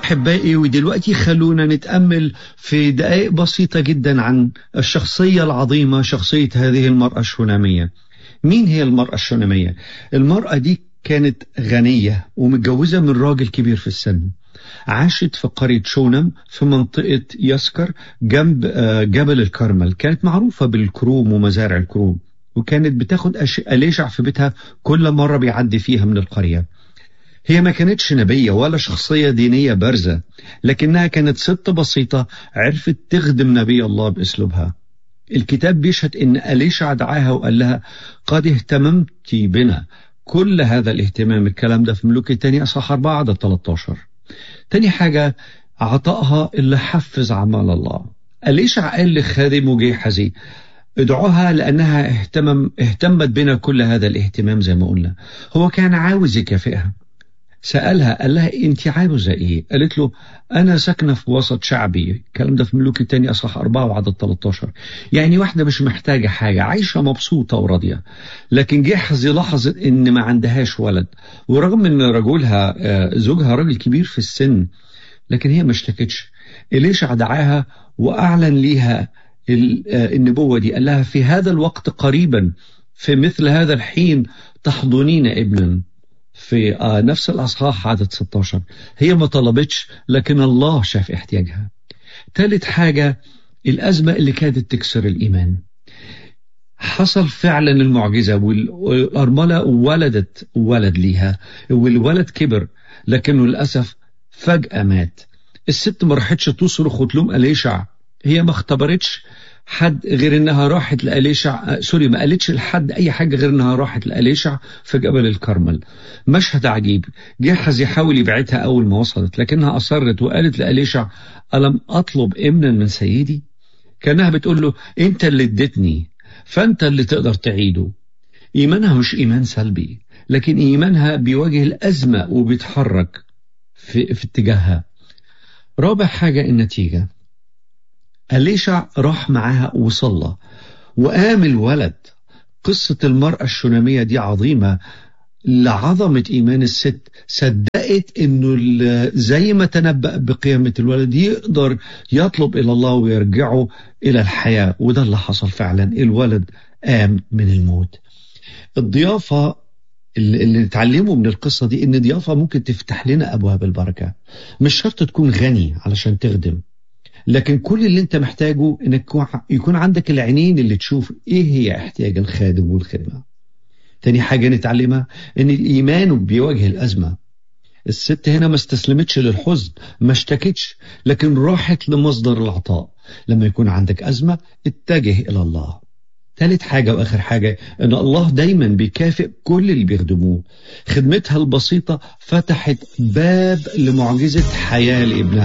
أحبائي ودلوقتي خلونا نتأمل في دقائق بسيطة جدا عن الشخصية العظيمة شخصية هذه المرأة الشونامية مين هي المرأة الشونامية؟ المرأة دي كانت غنية ومتجوزة من راجل كبير في السن عاشت في قرية شونم في منطقة يسكر جنب جبل الكرمل كانت معروفة بالكروم ومزارع الكروم وكانت بتاخد أليشع في بيتها كل مرة بيعدي فيها من القرية هي ما كانتش نبية ولا شخصية دينية بارزة لكنها كانت ست بسيطة عرفت تخدم نبي الله بأسلوبها الكتاب بيشهد ان أليشع دعاها وقال لها قد اهتممت بنا كل هذا الاهتمام الكلام ده في ملوك الثاني اصحاح 4 عدد 13 تاني حاجة عطائها اللي حفز عمال الله أليشع قال لخادمه جيحزي ادعوها لأنها اهتمم اهتمت بنا كل هذا الاهتمام زي ما قلنا هو كان عاوز يكافئها سألها قال لها انت عاوزة ايه قالت له انا ساكنة في وسط شعبي الكلام ده في ملوك التاني اصح أربعة وعدد 13 يعني واحدة مش محتاجة حاجة عايشة مبسوطة وراضية لكن جحزي لاحظت ان ما عندهاش ولد ورغم ان رجلها زوجها راجل كبير في السن لكن هي ما اشتكتش إليشع دعاها واعلن ليها النبوة دي قال لها في هذا الوقت قريبا في مثل هذا الحين تحضنين ابنا في نفس الأصحاح عدد 16 هي ما طلبتش لكن الله شاف احتياجها ثالث حاجة الأزمة اللي كانت تكسر الإيمان حصل فعلا المعجزة والأرملة ولدت ولد ليها والولد كبر لكنه للأسف فجأة مات الست ما راحتش تصرخ وتلوم أليشع هي ما اختبرتش حد غير انها راحت لأليشع سوري ما قالتش لحد اي حاجة غير انها راحت لأليشع في جبل الكرمل مشهد عجيب جحز يحاول يبعدها اول ما وصلت لكنها اصرت وقالت لأليشع الم اطلب ابنا من سيدي كانها بتقول له انت اللي اديتني فانت اللي تقدر تعيده ايمانها مش ايمان سلبي لكن ايمانها بيواجه الازمة وبيتحرك في, في اتجاهها رابع حاجة النتيجة أليشع راح معاها وصلى وقام الولد قصة المرأة الشونامية دي عظيمة لعظمة إيمان الست صدقت إنه زي ما تنبأ بقيامة الولد يقدر يطلب إلى الله ويرجعه إلى الحياة وده اللي حصل فعلا الولد قام من الموت الضيافة اللي نتعلمه من القصة دي إن ضيافة ممكن تفتح لنا أبواب البركة مش شرط تكون غني علشان تخدم لكن كل اللي انت محتاجه انك يكون عندك العينين اللي تشوف ايه هي احتياج الخادم والخدمة تاني حاجة نتعلمها ان الايمان بيواجه الازمة الست هنا ما استسلمتش للحزن ما اشتكتش لكن راحت لمصدر العطاء لما يكون عندك ازمة اتجه الى الله ثالث حاجة وآخر حاجة إن الله دايما بيكافئ كل اللي بيخدموه خدمتها البسيطة فتحت باب لمعجزة حياة لابنها